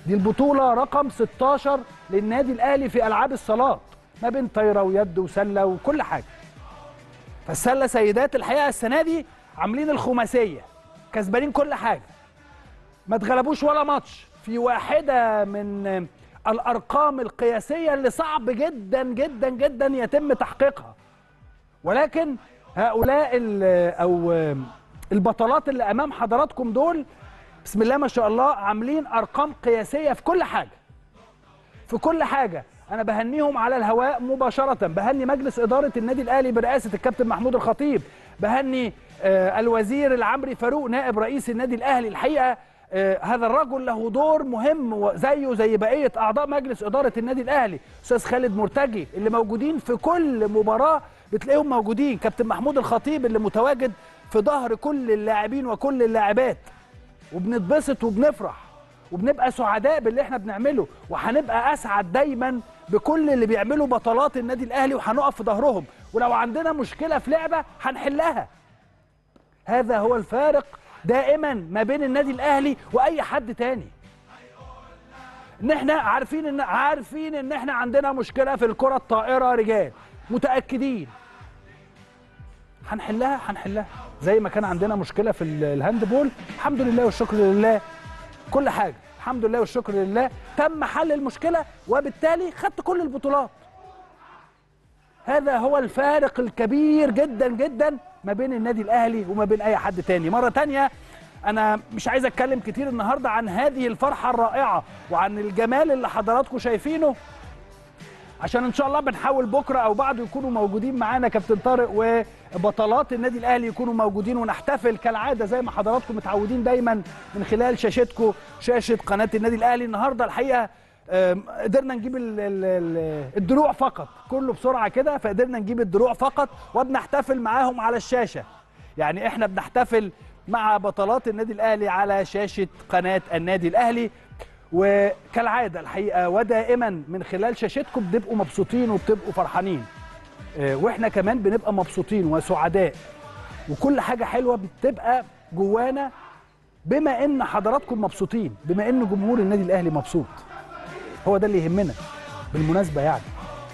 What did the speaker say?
دي البطوله رقم 16 للنادي الاهلي في العاب الصالات ما بين طايره ويد وسله وكل حاجه فالسله سيدات الحقيقه السنه دي عاملين الخماسيه كسبانين كل حاجه ما اتغلبوش ولا ماتش في واحده من الارقام القياسيه اللي صعب جدا جدا جدا يتم تحقيقها ولكن هؤلاء ال- او البطلات اللي امام حضراتكم دول بسم الله ما شاء الله عاملين ارقام قياسيه في كل حاجه في كل حاجه انا بهنيهم على الهواء مباشره بهني مجلس اداره النادي الاهلي برئاسه الكابتن محمود الخطيب بهني آه، الوزير العمري فاروق نائب رئيس النادي الاهلي الحقيقه آه، هذا الرجل له دور مهم زيه زي بقيه اعضاء مجلس اداره النادي الاهلي استاذ خالد مرتجي اللي موجودين في كل مباراه بتلاقيهم موجودين كابتن محمود الخطيب اللي متواجد في ظهر كل اللاعبين وكل اللاعبات وبنتبسط وبنفرح وبنبقى سعداء باللي احنا بنعمله وهنبقى اسعد دايما بكل اللي بيعملوا بطلات النادي الاهلي وهنقف في ظهرهم ولو عندنا مشكله في لعبه هنحلها هذا هو الفارق دائما ما بين النادي الاهلي واي حد تاني ان احنا عارفين ان عارفين ان احنا عندنا مشكله في الكره الطائره رجال متاكدين هنحلها هنحلها زي ما كان عندنا مشكله في ال- الهاندبول الحمد لله والشكر لله كل حاجه الحمد لله والشكر لله تم حل المشكله وبالتالي خدت كل البطولات هذا هو الفارق الكبير جدا جدا ما بين النادي الاهلي وما بين اي حد تاني مره تانية انا مش عايز اتكلم كتير النهارده عن هذه الفرحه الرائعه وعن الجمال اللي حضراتكم شايفينه عشان ان شاء الله بنحاول بكره او بعده يكونوا موجودين معانا كابتن طارق وبطلات النادي الاهلي يكونوا موجودين ونحتفل كالعاده زي ما حضراتكم متعودين دايما من خلال شاشتكم شاشه قناه النادي الاهلي النهارده الحقيقه آم، قدرنا نجيب ال- ال- ال- الدروع فقط كله بسرعه كده فقدرنا نجيب الدروع فقط وبنحتفل معاهم على الشاشه يعني احنا بنحتفل مع بطلات النادي الاهلي على شاشه قناه النادي الاهلي وكالعاده الحقيقه ودائما من خلال شاشتكم بتبقوا مبسوطين وبتبقوا فرحانين آه، واحنا كمان بنبقى مبسوطين وسعداء وكل حاجه حلوه بتبقى جوانا بما ان حضراتكم مبسوطين بما ان جمهور النادي الاهلي مبسوط هو ده اللي يهمنا بالمناسبه يعني